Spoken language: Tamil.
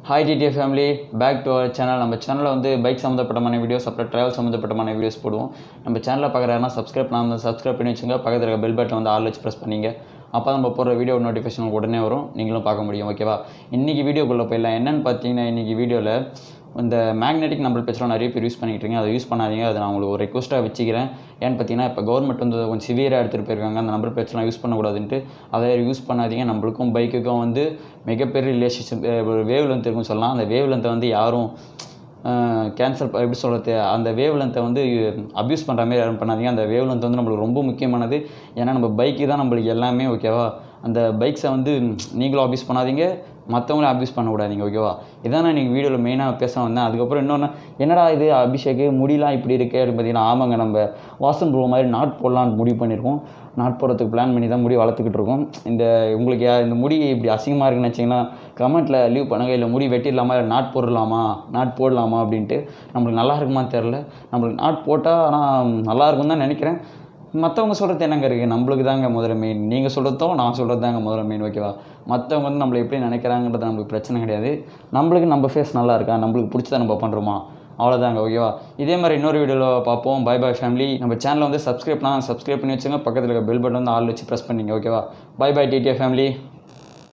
hi TTF family back to our channel நம்ம சேனலில் வந்து பைக் சம்மந்தப்பட்டமான வீடியோஸ் அப்புறம் ட்ராவல் சம்மந்தப்பட்டமான வீடியோஸ் போடுவோம் நம்ம சேனலில் பார்க்குறாருன்னா சப்ஸ்கிரைப் பண்ணாமல் சப்ஸ்கிரைப் பண்ணி வச்சுங்க பக்கத்தில் இருக்க பெல் பட்டன் வந்து ஆல் வச்சு ப்ரெஸ் பண்ணிங்க அப்போ நம்ம போடுற வீடியோ நோட்டிஃபிகேஷன் உடனே வரும் நீங்களும் பார்க்க முடியும் ஓகேவா இன்றைக்கி வீடியோக்குள்ளே போயிடலாம் என்னென்னு பார்த்தீங்கன்னா இன்றைக்கி வீடியோவில் இந்த மேக்னெட்டிக் நம்பர் பேச்செலாம் நிறைய பேர் யூஸ் பண்ணிக்கிட்டு இருக்கீங்க அதை யூஸ் பண்ணாதீங்க அதை நான் உங்களுக்கு ஒரு ரெக்வஸ்ட்டாக வச்சுக்கிறேன் ஏன்னு பார்த்தீங்கன்னா இப்போ கவர்மெண்ட் வந்து கொஞ்சம் சிவியராக எடுத்துகிட்டு போயிருக்காங்க அந்த நம்பர் பேச்செலாம் யூஸ் பண்ணக்கூடாதுன்ட்டு அதை யூஸ் பண்ணாதீங்க நம்மளுக்கும் பைக்குக்கும் வந்து மிகப்பெரிய ரிலேஷன்ஷிப் வேவ் லென்த் இருக்குன்னு சொல்லலாம் அந்த வேவ் லென்த்தை வந்து யாரும் கேன்சல் எப்படி சொல்கிறது அந்த வேவ் லென்த்தை வந்து அப்யூஸ் பண்ணுற மாதிரி யாரும் பண்ணாதீங்க அந்த வேவ் லென்த் வந்து நம்மளுக்கு ரொம்ப முக்கியமானது ஏன்னா நம்ம பைக்கு தான் நம்மளுக்கு எல்லாமே ஓகேவா அந்த பைக்ஸை வந்து நீங்களும் அப்யூஸ் பண்ணாதீங்க மற்றவங்களும் அப்யூஸ் பண்ணக்கூடாதீங்க ஓகேவா இதான் நான் நீங்கள் வீடியோவில் மெயினாக பேச வந்தேன் அதுக்கப்புறம் இன்னொன்று என்னடா இது அபிஷேக் முடியலாம் இப்படி இருக்கே அப்படின்னு பார்த்தீங்கன்னா ஆமாங்க நம்ம வாசன் ப்ரோ மாதிரி நாட் போடலான்னு முடிவு பண்ணியிருக்கோம் நாட் போடுறதுக்கு பிளான் பண்ணி தான் முடி வளர்த்துக்கிட்டு இருக்கோம் இந்த உங்களுக்கு யா- இந்த முடி இப்படி அசிங்கமாக இருக்குன்னு வச்சிங்கன்னா கமெண்ட்டில் லீவ் பண்ணுங்க இல்லை முடி வெட்டிடலாமா இல்லை நாட் போடலாமா நாட் போடலாமா அப்படின்ட்டு நம்மளுக்கு நல்லா இருக்குமான்னு தெரில நம்மளுக்கு நாட் போட்டால் ஆனால் நல்லா இருக்கும்னு தான் நினைக்கிறேன் மற்றவங்க சொல்கிறது என்னங்க இருக்குது நம்மளுக்கு தாங்க முதல்ல மெயின் நீங்கள் சொல்கிறதும் நான் சொல்கிறது தாங்க முதல்ல மெயின் ஓகேவா மற்றவங்க வந்து நம்மளை எப்படி நினைக்கிறாங்கிறது நம்மளுக்கு பிரச்சனை கிடையாது நம்மளுக்கு நம்ம ஃபேஸ் நல்லா இருக்கா நம்மளுக்கு பிடிச்சதை நம்ம பண்ணுறோமா அவ்வளோதாங்க ஓகேவா இதே மாதிரி இன்னொரு வீடியோவில் பார்ப்போம் பை பை ஃபேமிலி நம்ம சேனலை வந்து சப்ஸ்கிரைப் பண்ணால் சப்ஸ்கிரைப் பண்ணி வச்சுங்க பக்கத்தில் இருக்க பெல் பட்டன் வந்து ஆள் வச்சு ப்ரெஸ் பண்ணிங்க ஓகேவா பை பை டிடிஎஃப் ஃபேமிலி